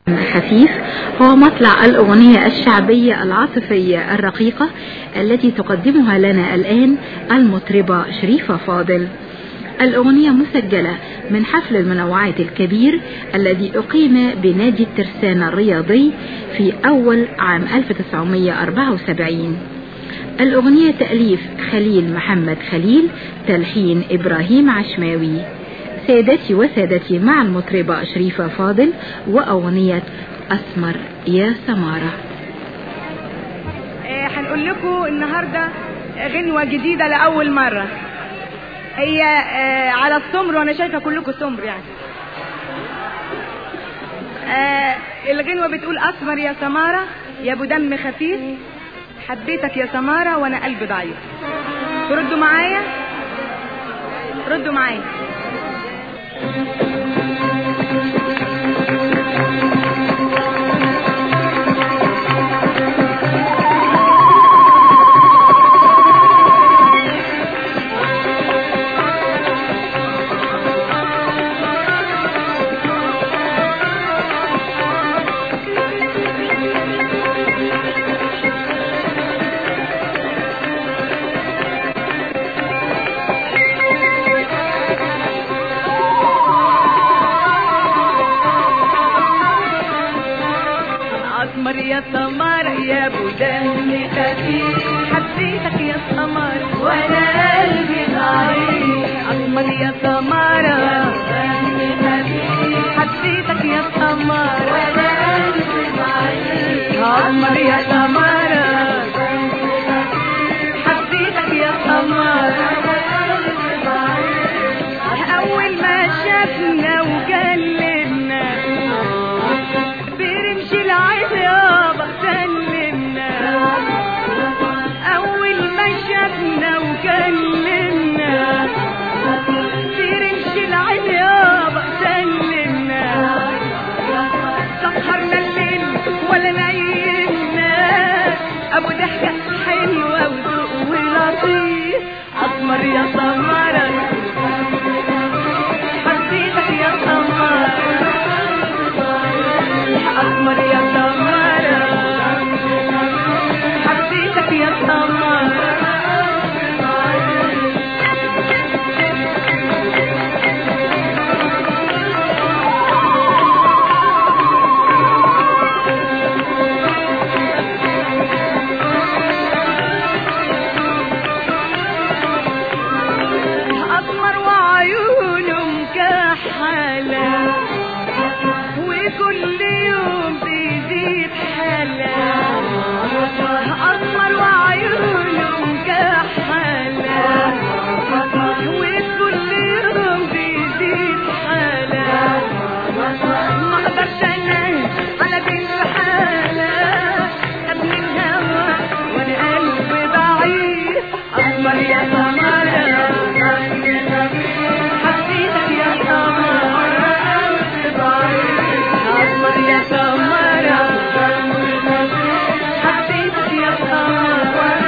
خفيف هو مطلع الأغنية الشعبية العاطفية الرقيقة التي تقدمها لنا الآن المطربة شريفة فاضل الأغنية مسجلة من حفل المنوعات الكبير الذي أقيم بنادي الترسانة الرياضي في أول عام 1974 الأغنية تأليف خليل محمد خليل تلحين إبراهيم عشماوي سادتي وسادتي مع المطربة شريفة فاضل وأغنية أسمر يا سمارة آه، هنقول لكم النهاردة غنوة جديدة لأول مرة هي آه، على السمر وأنا شايفة كلكم سمر يعني آه، الغنوة بتقول أسمر يا سمارة يا أبو دم خفيف حبيتك يا سمارة وأنا قلبي ضعيف تردوا معايا ردوا معايا أسمر يا سمر يا أبو دم خفيف حبيتك يا سمر وأنا قلبي ضعيف أسمر يا سمر دم خفيف حبيتك يا سمر وأنا قلبي ضعيف أسمر يا سمر حبيتك يا سمر أول ما شافنا وكلمنا برمش العين يابا سلمنا اول ما شافنا وكلمنا برمش العين يابا سلمنا سهرنا الليل ولا نيمنا ابو ضحكة حلوة وذوق ولطيف اسمر يا سمرة حبيتك يا سمرة أسمر يا سمرة حبيتك يا سمرة أسمر وعيونه مكحلة وكل يوم بيزيد حلا أسمر وعيونه مكحلة وكل يوم بيزيد حلا ما اقدرش انا على بنت حالة ابن الهوى وانا قلبي ضعيف اسمر يا سمرة حبيتك يا سمرة اسمر يا سمرة حبيتك يا سمرة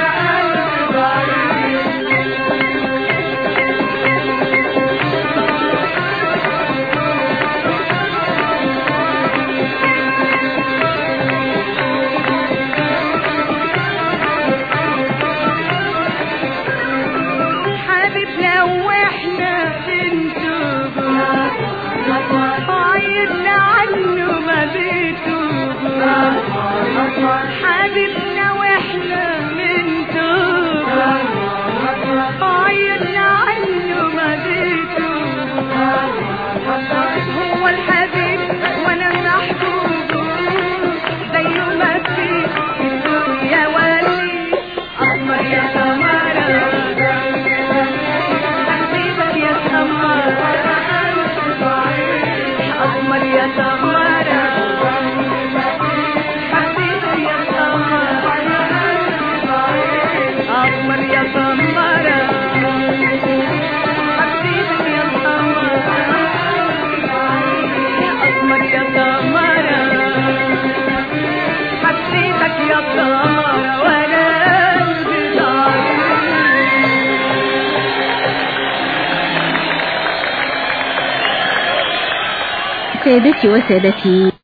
حبيبنا واحنا بنتوب عيدنا عنه ما بيتوب حبيبنا واحنا بنتوب عيدنا عنه ما بيتوب هو الحبيب وانا محبوب زيه ما في الدنيا ولي اسمر يا سمرة حبيبك يا سمرة أسمر يا سمرة حبيبك يا سمرة أسمر يا سمرة حبيبك يا سمرة أسمر يا سمرة حبيبك يا سمرة وأنا قلبي ضعيف سادتي وسادتي